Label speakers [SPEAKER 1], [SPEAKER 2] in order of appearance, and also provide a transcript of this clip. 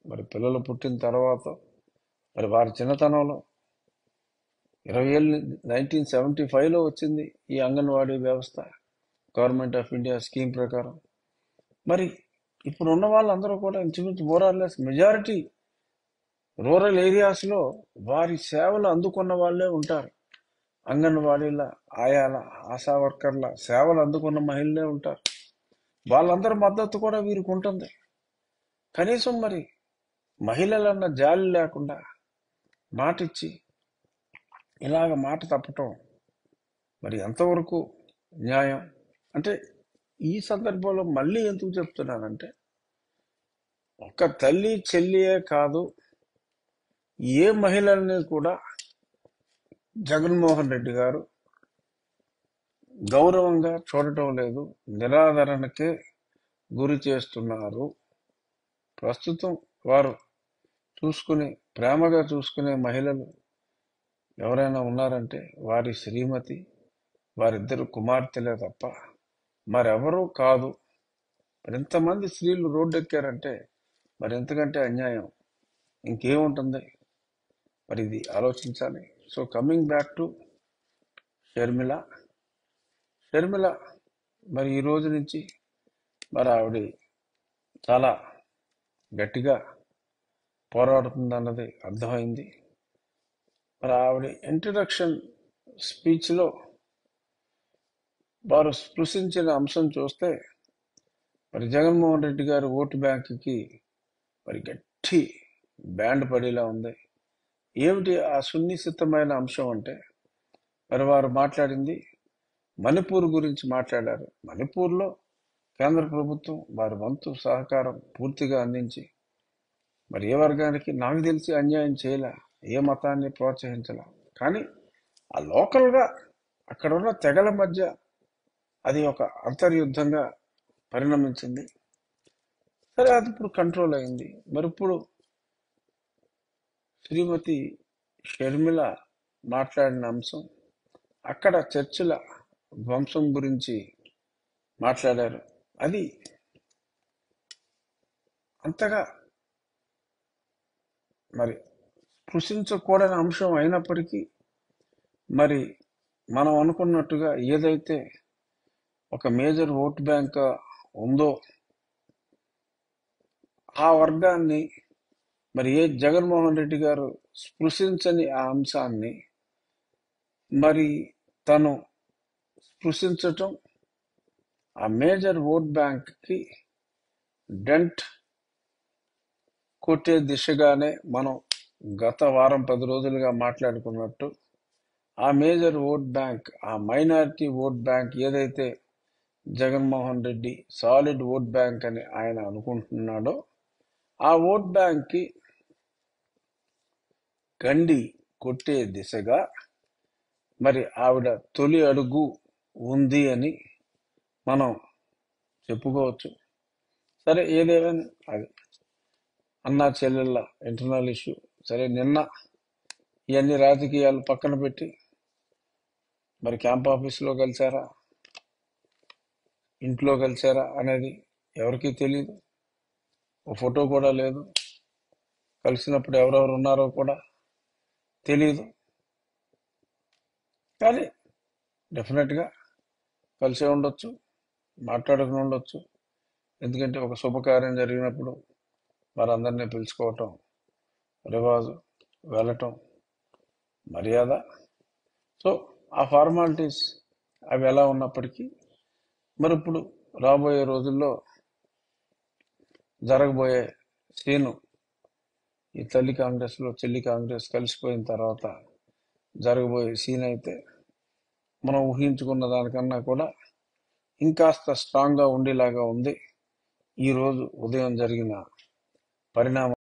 [SPEAKER 1] మరి పిల్లలు పుట్టిన తర్వాత మరి వారి చిన్నతనంలో ఇరవై ఏళ్ళు నైన్టీన్ సెవెంటీ ఫైవ్లో వచ్చింది ఈ అంగన్వాడీ వ్యవస్థ గవర్నమెంట్ ఆఫ్ ఇండియా స్కీమ్ ప్రకారం మరి ఇప్పుడు ఉన్న వాళ్ళందరూ కూడా ఇంచుమించు మోరార్లెస్ మెజారిటీ రూరల్ ఏరియాస్లో వారి సేవలు అందుకున్న వాళ్ళే ఉంటారు అంగన్వాడీల ఆయాల ఆశా వర్కర్ల సేవలు అందుకున్న మహిళలే ఉంటారు వాళ్ళందరి మద్దతు కూడా వీరికి ఉంటుంది కనీసం మరి మహిళలన్న జాలి లేకుండా మాటిచ్చి ఇలాగ మాట తప్పటం మరి ఎంతవరకు న్యాయం అంటే ఈ సందర్భంలో మళ్ళీ ఎందుకు చెప్తున్నానంటే ఒక తల్లి చెల్లియే కాదు ఏ మహిళల్ని కూడా జగన్మోహన్ రెడ్డి గారు గౌరవంగా చూడటం లేదు నిరాదరణకే గురి చేస్తున్నారు ప్రస్తుతం వారు చూసుకునే ప్రేమగా చూసుకునే మహిళలు ఎవరైనా ఉన్నారంటే వారి శ్రీమతి వారిద్దరు కుమార్తెలే తప్ప మరెవరూ కాదు మరి ఇంతమంది స్త్రీలు రోడ్డెక్కారంటే మరి ఎంతకంటే అన్యాయం ఇంకేముంటుంది మరి ఇది ఆలోచించాలి so coming back to Sharmila Sharmila మరి ఈ రోజు నుంచి మరి ఆవిడ చాలా గట్టిగా పోరాడుతుందన్నది అర్థమైంది మరి ఆవిడ ఇంట్రడక్షన్ స్పీచ్లో వారు స్పృశించిన అంశం చూస్తే మరి జగన్మోహన్ రెడ్డి గారు ఓటు బ్యాంకుకి మరి గట్టి బ్యాండ్ పడేలా ఉంది ఏమిటి ఆ సున్నిశితమైన అంశం అంటే మరి వారు మాట్లాడింది మణిపూర్ గురించి మాట్లాడారు మణిపూర్లో కేంద్ర ప్రభుత్వం వారి వంతు సహకారం పూర్తిగా అందించి మరి ఏ వర్గానికి నాకు తెలిసి అన్యాయం చేయలే ఏ మతాన్ని ప్రోత్సహించలే కానీ ఆ లోకల్గా అక్కడ ఉన్న తెగల మధ్య అది ఒక అంతర్యుద్ధంగా పరిణమించింది సరే అది ఇప్పుడు కంట్రోల్ అయింది మరి ఇప్పుడు శ్రీమతి షర్మిల మాట్లాడిన అంశం అక్కడ చర్చిల వంశం గురించి మాట్లాడారు అది అంతగా మరి స్పృశించకూడని అంశం అయినప్పటికీ మరి మనం అనుకున్నట్టుగా ఏదైతే ఒక మేజర్ ఓట్ బ్యాంక్ ఉందో ఆ వర్గాన్ని మరి ఏ జగన్మోహన్ రెడ్డి గారు స్పృశించని ఆ అంశాన్ని మరి తను స్పృశించటం ఆ మేజర్ ఓట్ బ్యాంక్కి డెంట్ కొట్టే దిశగానే మనం గత వారం పది రోజులుగా మాట్లాడుకున్నట్టు ఆ మేజర్ ఓట్ బ్యాంక్ ఆ మైనారిటీ ఓట్ బ్యాంక్ ఏదైతే Jaganmohan Reddy solid vote bank అని ఆయన అనుకుంటున్నాడో ఆ ఓట్ బ్యాంక్కి గండి కొట్టే దిశగా మరి ఆవిడ తొలి అడుగు ఉంది అని మనం చెప్పుకోవచ్చు సరే ఏదేమైనా అది అన్నా చెల్లెళ్ళ ఇంటర్నల్ ఇష్యూ సరే నిన్న ఇవన్నీ రాజకీయాలు పక్కన పెట్టి మరి క్యాంప్ ఆఫీస్లో కలిసారా ఇంట్లో కలిసారా అనేది ఎవరికీ తెలియదు ఓ ఫోటో కూడా లేదు కలిసినప్పుడు ఎవరెవరు ఉన్నారో కూడా తెలియదు కానీ డెఫినెట్గా కలిసే ఉండొచ్చు మాట్లాడుకుని ఉండొచ్చు ఎందుకంటే ఒక శుభకార్యం జరిగినప్పుడు వారందరినీ పిలుచుకోవటం రివాజు వెళ్ళటం మర్యాద సో ఆ ఫార్మాలిటీస్ అవి ఎలా ఉన్నప్పటికీ మరి ఇప్పుడు రాబోయే రోజుల్లో జరగబోయే సీను ఈ తల్లి కాంగ్రెస్లో చెల్లి కాంగ్రెస్ కలిసిపోయిన తర్వాత జరగబోయే సీన్ అయితే మనం ఊహించుకున్న దానికన్నా కూడా ఇంకాస్త స్ట్రాంగ్గా ఉండేలాగా ఉంది ఈరోజు ఉదయం జరిగిన పరిణామం